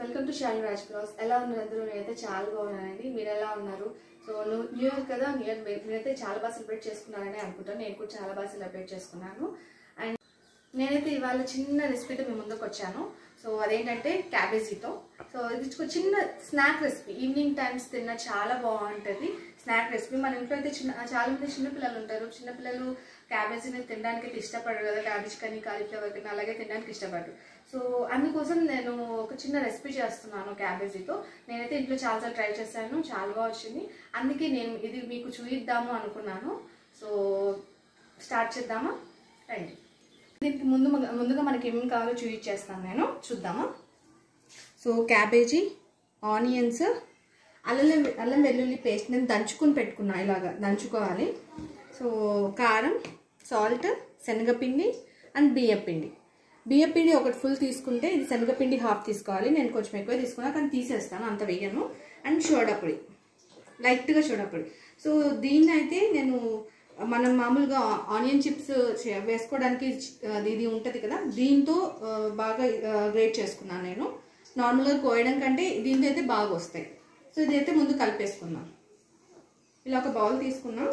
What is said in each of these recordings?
welcome to Shali Raj blogs ఎలా ఉన్నారు అందరూ నేనైతే చాలా బాగున్నానండి మీరు ఎలా ఉన్నారు సో న్యూ న్యూ ఇయర్ కదా న్యూ ఇయర్ మీరైతే చాలా బాగా సెలబ్రేట్ చేసుకున్నారని అనుకుంటాను నేను కూడా చాలా బాగా సెలబ్రేట్ చేసుకున్నాను అండ్ నేనైతే ఇవాళ చిన్న రెసిపీతో మీ ముందుకు వచ్చాను సో అదేంటంటే క్యాబేజీతో సో ఇది ఒక చిన్న స్నాక్ రెసిపీ ఈవినింగ్ టైమ్స్ తిన్న చాలా బాగుంటుంది స్నాక్ రెసిపీ మన ఇంట్లో అయితే చిన్న చాలా మంది చిన్న పిల్లలు ఉంటారు చిన్న పిల్లలు క్యాబేజీని తినడానికి అయితే ఇష్టపడరు కదా క్యాబేజ్ కానీ కాలీఫ్లవర్ కానీ అలాగే తినడానికి ఇష్టపడరు సో అందుకోసం నేను ఒక చిన్న రెసిపీ చేస్తున్నాను క్యాబేజీతో నేనైతే ఇంట్లో చాలాసార్లు ట్రై చేశాను చాలా బాగా వచ్చింది అందుకే నేను ఇది మీకు చూయిద్దాము అనుకున్నాను సో స్టార్ట్ చేద్దామా రండి దీనికి ముందు ముందుగా మనకి ఏమేమి కావాలో చూపించేస్తాను నేను చూద్దామా సో క్యాబేజీ ఆనియన్స్ అల్లం అల్లం వెల్లుల్లి పేస్ట్ నేను దంచుకుని పెట్టుకున్నా ఇలాగా దంచుకోవాలి సో కారం సాల్ట్ శనగపిండి అండ్ బియ్యం పిండి బియ్యం పిండి ఒకటి ఫుల్ తీసుకుంటే ఇది శనగపిండి హాఫ్ తీసుకోవాలి నేను కొంచెం ఎక్కువ తీసుకున్నా కానీ తీసేస్తాను అంత వేయను అండ్ సోడాపొడి లైట్గా సోడాపొడి సో దీన్ని అయితే నేను మనం మామూలుగా ఆనియన్ చిప్స్ వేసుకోవడానికి ఇది ఉంటుంది కదా దీంతో బాగా గ్రేట్ చేసుకున్నాను నేను నార్మల్గా కోయడం కంటే దీంతో అయితే బాగా వస్తాయి సో ఇదైతే ముందు కలిపేసుకుందాం ఇలా ఒక బౌల్ తీసుకున్నాం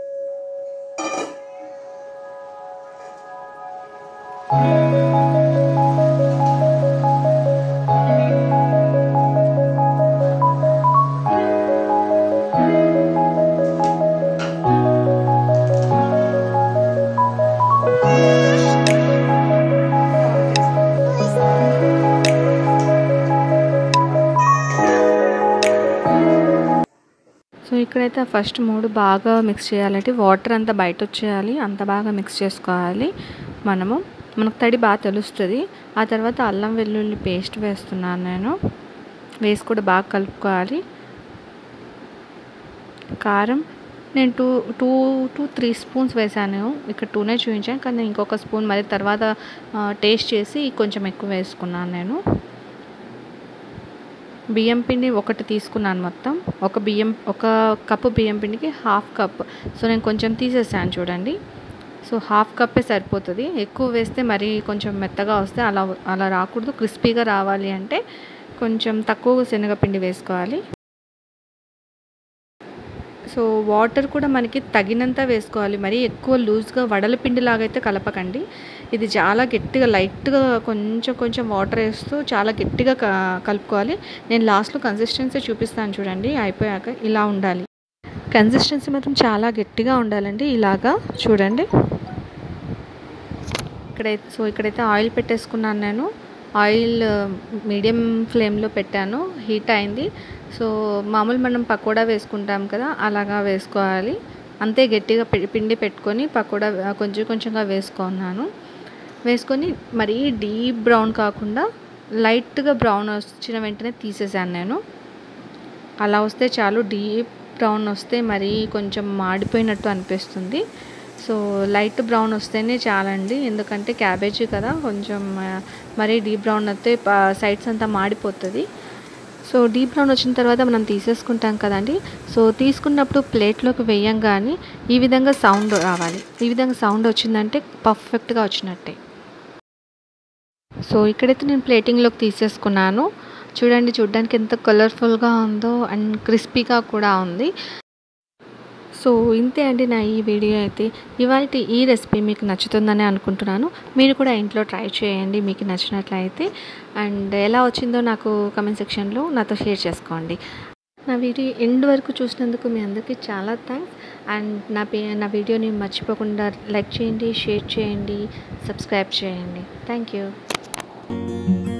సో ఇక్కడైతే ఫస్ట్ మూడు బాగా మిక్స్ చేయాలంటే వాటర్ అంతా బయట వచ్చేయాలి అంత బాగా మిక్స్ చేసుకోవాలి మనము మనకు తడి బాగా తెలుస్తుంది ఆ తర్వాత అల్లం వెల్లుల్లి పేస్ట్ వేస్తున్నాను నేను వేసి కూడా బాగా కలుపుకోవాలి కారం నేను two two two three spoons వేసాను ఇక్కడ టూనే చూపించాను కానీ ఇంకొక స్పూన్ మరి తర్వాత టేస్ట్ చేసి కొంచెం ఎక్కువ వేసుకున్నాను నేను బియ్యం పిండి ఒకటి తీసుకున్నాను మొత్తం ఒక బియ్యం ఒక కప్పు బియ్యం పిండికి హాఫ్ కప్ సో నేను కొంచెం తీసేసాను చూడండి సో హాఫ్ కప్పే సరిపోతుంది ఎక్కువ వేస్తే మరీ కొంచెం మెత్తగా వస్తే అలా అలా రాకూడదు క్రిస్పీగా రావాలి అంటే కొంచెం తక్కువ శనగపిండి వేసుకోవాలి సో వాటర్ కూడా మనకి తగినంత వేసుకోవాలి మరీ ఎక్కువ లూజ్గా వడల పిండి లాగైతే కలపకండి ఇది చాలా గట్టిగా లైట్గా కొంచెం కొంచెం వాటర్ వేస్తూ చాలా గట్టిగా కలుపుకోవాలి నేను లాస్ట్లో కన్సిస్టెన్సీ చూపిస్తాను చూడండి అయిపోయాక ఇలా ఉండాలి కన్సిస్టెన్సీ మాత్రం చాలా గట్టిగా ఉండాలండి ఇలాగా చూడండి ఇక్కడైతే సో ఇక్కడైతే ఆయిల్ పెట్టేసుకున్నాను నేను ఆయిల్ మీడియం ఫ్లేమ్లో పెట్టాను హీట్ అయింది సో మామూలు మనం పకోడా వేసుకుంటాం కదా అలాగా వేసుకోవాలి అంతే గట్టిగా పిండి పెట్టుకొని పకోడా కొంచెం కొంచెంగా వేసుకున్నాను వేసుకొని మరీ డీప్ బ్రౌన్ కాకుండా లైట్గా బ్రౌన్ వచ్చిన వెంటనే తీసేసాను నేను అలా వస్తే చాలు డీప్ బ్రౌన్ వస్తే మరీ కొంచెం మాడిపోయినట్టు అనిపిస్తుంది సో లైట్ బ్రౌన్ వస్తేనే చాలండి ఎందుకంటే క్యాబేజీ కదా కొంచెం మరీ డీప్ బ్రౌన్ అయితే సైడ్స్ అంతా మాడిపోతుంది సో డీప్ బ్రౌన్ వచ్చిన తర్వాత మనం తీసేసుకుంటాం కదండి సో తీసుకున్నప్పుడు ప్లేట్లోకి వేయంగానే ఈ విధంగా సౌండ్ రావాలి ఈ విధంగా సౌండ్ వచ్చిందంటే పర్ఫెక్ట్గా వచ్చినట్టే సో ఇక్కడైతే నేను ప్లేటింగ్లోకి తీసేసుకున్నాను చూడండి చూడడానికి ఎంత కలర్ఫుల్గా ఉందో అండ్ క్రిస్పీగా కూడా ఉంది సో ఇంతే అండి నా ఈ వీడియో అయితే ఇవాళ ఈ రెసిపీ మీకు నచ్చుతుందని అనుకుంటున్నాను మీరు కూడా ఇంట్లో ట్రై చేయండి మీకు నచ్చినట్లయితే అండ్ ఎలా వచ్చిందో నాకు కమెంట్ సెక్షన్లో నాతో షేర్ చేసుకోండి నా వీడియో ఎండ్ వరకు చూసినందుకు మీ అందరికీ చాలా థ్యాంక్స్ అండ్ నా పే నా వీడియోని మర్చిపోకుండా లైక్ చేయండి షేర్ చేయండి సబ్స్క్రైబ్ చేయండి థ్యాంక్ యూ